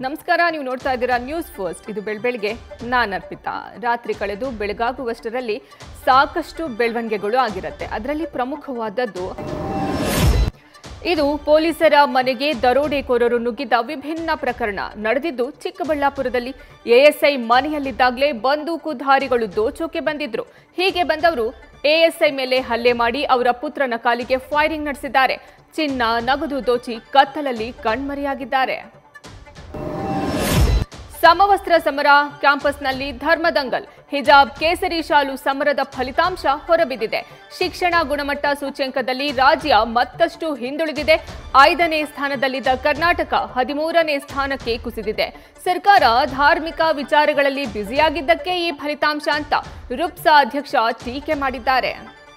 ನಮಸ್ಕಾರ ನೀವು ನೋಡ್ತಾ ಇದ್ದೀರಾ ನ್ಯೂಸ್ ಫಸ್ಟ್ ಇದು ಬೆಳ್ಬೆಳಗ್ಗೆ ನಾನು ಅರ್ಪಿತಾ ರಾತ್ರಿ ಕಳೆದು ಬೆಳಗಾಗುವಷ್ಟರಲ್ಲಿ ಸಾಕಷ್ಟು ಬೆಳವಣಿಗೆಗಳು ಆಗಿರುತ್ತೆ ಅದರಲ್ಲಿ ಪ್ರಮುಖವಾದದ್ದು ಇದು ಪೊಲೀಸರ ಮನೆಗೆ ದರೋಡೆಕೋರರು ನುಗ್ಗಿದ್ದ ವಿಭಿನ್ನ ಪ್ರಕರಣ ನಡೆದಿದ್ದು ಚಿಕ್ಕಬಳ್ಳಾಪುರದಲ್ಲಿ ಎಎಸ್ಐ ಮನೆಯಲ್ಲಿದ್ದಾಗಲೇ ಬಂದೂಕುಧಾರಿಗಳು ದೋಚೋಕೆ ಬಂದಿದ್ರು ಹೀಗೆ ಬಂದವರು ಎಎಸ್ಐ ಮೇಲೆ ಹಲ್ಲೆ ಮಾಡಿ ಅವರ ಪುತ್ರನ ಕಾಲಿಗೆ ಫೈರಿಂಗ್ ನಡೆಸಿದ್ದಾರೆ ಚಿನ್ನ ನಗದು ದೋಚಿ ಕತ್ತಲಲ್ಲಿ ಕಣ್ಮರೆಯಾಗಿದ್ದಾರೆ ಸಮವಸ್ತ್ರ ಸಮರ ಕ್ಯಾಂಪಸ್ನಲ್ಲಿ ಧರ್ಮದಂಗಲ್ ಹಿಜಾಬ್ ಕೇಸರಿ ಶಾಲು ಸಮರದ ಫಲಿತಾಂಶ ಹೊರಬಿದ್ದಿದೆ ಶಿಕ್ಷಣ ಗುಣಮಟ್ಟ ಸೂಚ್ಯಂಕದಲ್ಲಿ ರಾಜ್ಯ ಮತ್ತಷ್ಟು ಹಿಂದುಳಿದಿದೆ ಐದನೇ ಸ್ಥಾನದಲ್ಲಿದ್ದ ಕರ್ನಾಟಕ ಹದಿಮೂರನೇ ಸ್ಥಾನಕ್ಕೆ ಕುಸಿದಿದೆ ಸರ್ಕಾರ ಧಾರ್ಮಿಕ ವಿಚಾರಗಳಲ್ಲಿ ಬ್ಯುಸಿಯಾಗಿದ್ದಕ್ಕೆ ಈ ಫಲಿತಾಂಶ ಅಂತ ರುಪ್ಸಾ ಅಧ್ಯಕ್ಷ ಟೀಕೆ ಮಾಡಿದ್ದಾರೆ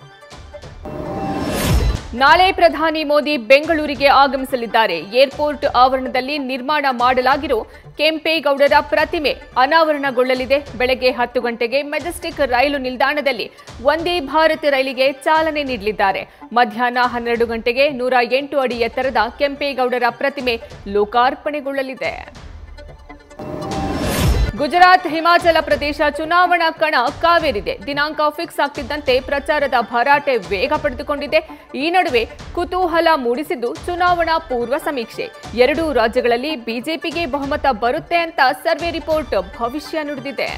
ನಾಳೆ ಪ್ರಧಾನಿ ಮೋದಿ ಬೆಂಗಳೂರಿಗೆ ಆಗಮಿಸಲಿದ್ದಾರೆ ಏರ್ಪೋರ್ಟ್ ಆವರಣದಲ್ಲಿ ನಿರ್ಮಾಣ ಮಾಡಲಾಗಿರೋ ಕೆಂಪೇಗೌಡರ ಪ್ರತಿಮೆ ಅನಾವರಣಗೊಳ್ಳಲಿದೆ ಬೆಳಗ್ಗೆ ಹತ್ತು ಗಂಟೆಗೆ ಮೆಜೆಸ್ಟಿಕ್ ರೈಲು ನಿಲ್ದಾಣದಲ್ಲಿ ವಂದೇ ಭಾರತ್ ರೈಲಿಗೆ ಚಾಲನೆ ನೀಡಲಿದ್ದಾರೆ ಮಧ್ಯಾಹ್ನ ಹನ್ನೆರಡು ಗಂಟೆಗೆ ನೂರ ಎಂಟು ಅಡಿ ಎತ್ತರದ ಕೆಂಪೇಗೌಡರ ಪ್ರತಿಮೆ ಲೋಕಾರ್ಪಣೆಗೊಳ್ಳಲಿದೆ ಗುಜರಾತ್ ಹಿಮಾಚಲ ಪ್ರದೇಶ ಚುನಾವಣಾ ಕಣ ಕಾವೇರಿದೆ ದಿನಾಂಕ ಫಿಕ್ಸ್ ಆಗ್ತಿದ್ದಂತೆ ಪ್ರಚಾರದ ಭರಾಟೆ ವೇಗ ಪಡೆದುಕೊಂಡಿದೆ ಈ ನಡುವೆ ಕುತೂಹಲ ಮೂಡಿಸಿದ್ದು ಚುನಾವಣಾ ಪೂರ್ವ ಸಮೀಕ್ಷೆ ಎರಡೂ ರಾಜ್ಯಗಳಲ್ಲಿ ಬಿಜೆಪಿಗೆ ಬಹುಮತ ಬರುತ್ತೆ ಅಂತ ಸರ್ವೆ ರಿಪೋರ್ಟ್ ಭವಿಷ್ಯ ನುಡಿದಿದೆ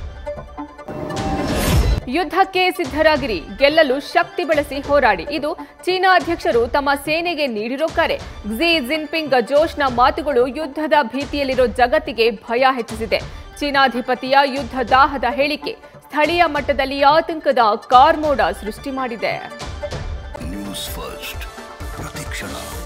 ಯುದ್ಧಕ್ಕೆ ಸಿದ್ಧರಾಗಿರಿ ಗೆಲ್ಲಲು ಶಕ್ತಿ ಬಳಸಿ ಹೋರಾಡಿ ಇದು ಚೀನಾ ಅಧ್ಯಕ್ಷರು ತಮ್ಮ ಸೇನೆಗೆ ನೀಡಿರೋ ಕರೆ ಕ್ಸಿ ಜಿನ್ಪಿಂಗ್ ಜೋಶ್ನ ಮಾತುಗಳು ಯುದ್ಧದ ಭೀತಿಯಲ್ಲಿರೋ ಜಗತ್ತಿಗೆ ಭಯ ಹೆಚ್ಚಿಸಿದೆ ಚೀನಾಧಿಪತಿಯ ಯುದ್ಧ ದಾಹದ ಹೇಳಿಕೆ ಸ್ಥಳೀಯ ಮಟ್ಟದಲ್ಲಿ ಆತಂಕದ ಕಾರ್ಮೋಡ ಸೃಷ್ಟಿ ಮಾಡಿದೆ ನ್ಯೂಸ್ ಫಸ್ಟ್ ಪ್ರತಿಕ್ಷಣ